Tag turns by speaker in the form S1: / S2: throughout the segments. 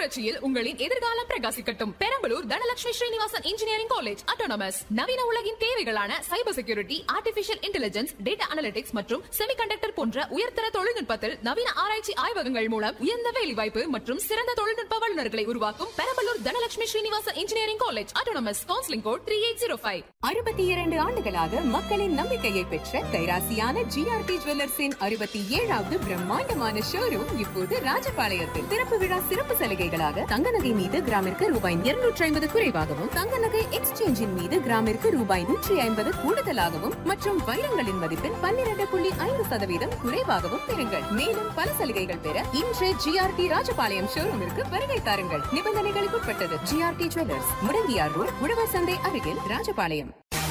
S1: புரட்சியில் உங்களின் எதிர்காலம் பிரகாசிக்கட்டும் Perambalur Dhanalakshmi Srinivasan engineering college autonomous நவீன உலகின் தேவைகளான cyber security artificial intelligence data analytics மற்றும் செமிகண்டக்டர் போன்ற உயர்தர தொழில்நுட்பத்தில் நவீன ஆராய்ச்சி ஆய்வகங்கள் மூலம் உயர்ந்த வேலைவாய்ப்பு மற்றும் சிறந்த தொழில்நுட்ப வல்லுநர்களை உருவாக்கும் Perambalur Dhanalakshmi Srinivasan engineering college autonomous counselling code three eight zero five
S2: அறுபத்தி இரண்டு ஆண்டுகளாக மக்களின் நம்பிக்கையை பெற்ற கைராசியான ஜிஆர்டி ஜுவல்லர்ஸின் அறுபத்தி ஏழாவது பிரம்மாண்டமான ஷோரூம் இப்போது ராஜபாளையத்தில் திறப்பு விழா சிறப்பு சலுகைகளாக தங்க நகை மீது கிராமிற்கு ரூபாய் இருநூற்றி ஐம்பது குறைவாகவும் தங்க நகை எக்ஸ்சேஞ்சின் மீது கிராமிற்கு ரூபாய் நூற்றி ஐம்பது கூடுதலாகவும் மற்றும் வைரங்களின் மதிப்பில் பன்னிரண்டு புள்ளி ஐந்து சதவீதம் குறைவாகவும் பெறுங்கள் மேலும் பல சலுகைகள் பெற இன்று ஜிஆர்டி ராஜபாளையம் ஷோரூமிற்கு வருகை தாருங்கள் நிபந்தனைகளுக்கு உட்பட்டது ஜிஆர்டி ஜுவல்லர்ஸ் முடங்கியார் ரோட் உழவர் சந்தை அருகில் ராஜபாளையம்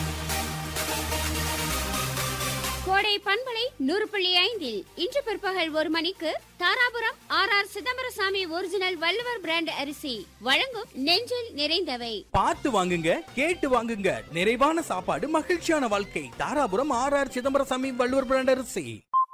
S3: கோடை பண்பலை நூறு புள்ளி ஐந்தில் இன்று பிற்பகல் ஒரு மணிக்கு Dharapuram R R Chidambarasamy original Valluvar brand அரிசி வழங்கும் நெஞ்சில் நிறைந்தவை
S4: பார்த்து வாங்குங்க கேட்டு வாங்குங்க நிறைவான சாப்பாடு மகிழ்ச்சியான வாழ்க்கை Dharapuram R R Chidambarasamy Valluvar brand அரிசி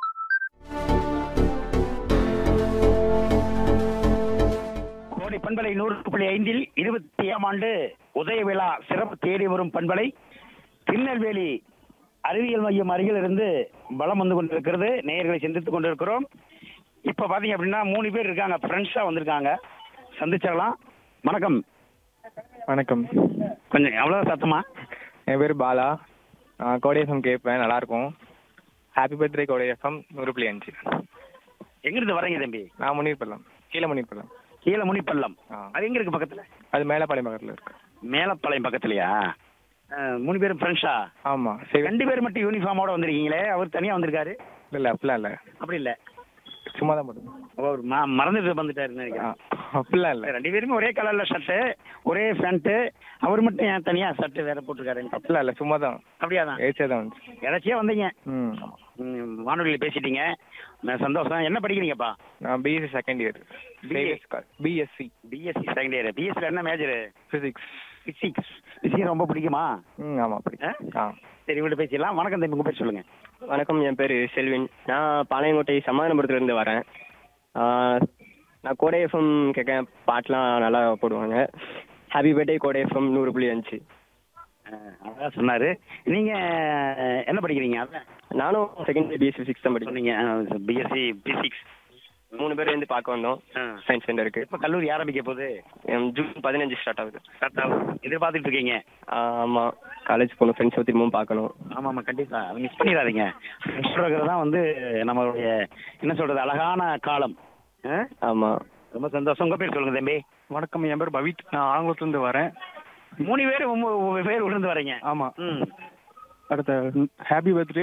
S5: கோடை பண்பலை நூறு புள்ளி ஐந்தில் இருபத்தி ஏழாம் ஆண்டு உதய விழா சிறப்பு தேடி வரும் பண்பலை திருநெல்வேலி அறிவியல் மையம் அருகில் இருந்து பலம் வந்து கொண்டிருக்கிறது நேயர்களை சந்தித்துக் கொண்டிருக்கிறோம் இப்ப பாத்தீங்க அப்படின்னா மூணு பேர் இருக்காங்க ஃப்ரெண்ட்ஸா வந்திருக்காங்க சந்திச்சிடலாம் வணக்கம்
S6: வணக்கம்
S5: கொஞ்சம் எவ்வளவு சத்தமா
S6: என் பேர் பாலா நான் கோடை எஃப்எம் கேட்பேன் நல்லாயிருக்கும் ஹாப்பி பர்த்டே கோடை எஃப்எம் நூறு புள்ளி அஞ்சு
S5: எங்கிருந்து வரீங்க தம்பி
S6: நான் முன்னீர்பள்ளம் கீழே முன்னீர்பள்ளம்
S5: கீழே முனிப்பள்ளம்
S6: ஆ.
S5: அது எங்க இருக்கு பக்கத்துல
S6: அது மேலப்பாளையம் பக்கத்தில் இருக்கு
S5: மேலப்பாளையம் பக்கத்துலயா அஹ், மூணு பேரும் ஃப்ரெண்ட்ஸா
S6: ஆமாம் சரி
S5: ரெண்டு பேர் மட்டும் யூனிஃபார்மோட வந்திருக்கீங்களே அவர் தனியா வந்திருக்காரு
S6: இல்லை அப்படிலாம் இல்லை
S5: அப்படி இல்ல
S6: சும்மா தான் போட்டு
S5: அவர் ம- மறந்துட்டு வந்துட்டாருன்னு நினைக்கிறேன்
S6: அப்படிலாம் இல்லை
S5: ரெண்டு பேருமே ஒரே கலர்ல ஷர்ட் ஒரே பேண்ட் அவர் மட்டும் ஏன் தனியா ஷர்ட் வேற போட்டிருக்காரு
S6: அப்படிலாம் இல்லை சும்மா தான்
S5: அப்படியா தான்
S6: ஏச்சே தான் வந்துச்சு
S5: எதாச்சியா வந்தீங்க
S6: ம் ஆமாம்
S5: ம், வானொலியில பேசிட்டீங்க நான் சந்தோஷம் என்ன படிக்கிறீங்கப்பா
S6: நான் BSc second year
S5: BA.
S6: BSc
S5: BSc second year பிஎஸ்சில என்ன மேஜர்
S6: ஃபிசிக்ஸ்
S5: பிசிக்ஸ் பிசிக்ஸ் ரொம்ப பிடிக்குமா
S6: ம் ஆமாம் அப்படி
S5: ஆ?
S6: ஆ
S5: சரி விட்டு பேசிடலாம் வணக்கம் தம்பி உங்க பேர் சொல்லுங்க
S7: வணக்கம் என் பேர் செல்வின் நான் பாளையங்கோட்டை சமாதானபுரத்துலேருந்து வரேன் ஆ, நான் கோடை எஃப்எம் கேட்க பாட்டெலாம் நல்லா போடுவாங்க ஹாப்பி பர்த்டே கோடை எஃப்எம் நூறு புள்ளி அஞ்சு
S5: அஹ், அழகா சொன்னாரு நீங்க அஹ், என்ன படிக்கிறீங்க அதான்
S7: நானும் செகண்ட் இயர் பிஎஸ்சி சிக்ஸ் தான் படிக்கிறேன்
S5: சொன்னீங்க பிஎஸ்சி பிசிக்ஸ்
S7: மூணு பேர் வந்து பார்க்க வந்தோம்
S5: ஆ.
S7: சயின்ஸ் சென்டருக்கு
S5: எப்ப கல்லூரி ஆரம்பிக்க போகுது
S7: ஜூன் பதினஞ்சு ஸ்டார்ட் ஆகுது
S5: கரெக்டா எதிர்பார்த்துட்டு இருக்கீங்க
S7: ஆமாம் காலேஜ் போகணும் ஃப்ரெண்ட்ஸை திரும்பவும் பார்க்கணும்
S5: ஆமா ஆமா கண்டிப்பா அதை மிஸ் பண்ணிடாதீங்க ஃப்ரெண்ட்ஸ் தான் வந்து நம்மளுடைய என்ன சொல்றது அழகான காலம் ஆ?
S7: ஆமாம்
S5: ரொம்ப சந்தோஷம் உங்க பேர் சொல்லுங்க தம்பி
S6: வணக்கம் என் பேர் பவித் நான் ஆங்கிலத்துலேருந்து வரேன்
S5: மூணு பேர் உங்க- உங்க பேர் விழுந்து வரீங்க
S6: ஆமாம்
S5: ம்
S6: அடுத்த ஹாப்பி பர்த்டே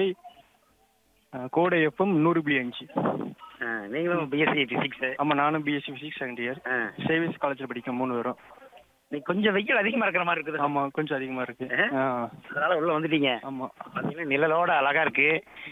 S6: கோடை எஃப்எம் நூறு புள்ளி அஞ்சு
S5: ஆ, நீங்களும் பிஎஸ்சி பிசிக்ஸ்
S6: ஆமாம் நானும் BSc physics second year savings காலேஜில் படிக்கும் மூணு பேரும்
S5: நீ கொஞ்சம் வெயில் அதிகமா இருக்கிற மாதிரி இருக்குது
S6: ஆமாம் கொஞ்சம் அதிகமாக இருக்கு
S5: ஆ?
S6: ஆ
S5: அதனால உள்ள வந்துட்டீங்க
S6: ஆமாம்
S5: பாத்தீங்கன்னா நிழலோட அழகா இருக்கு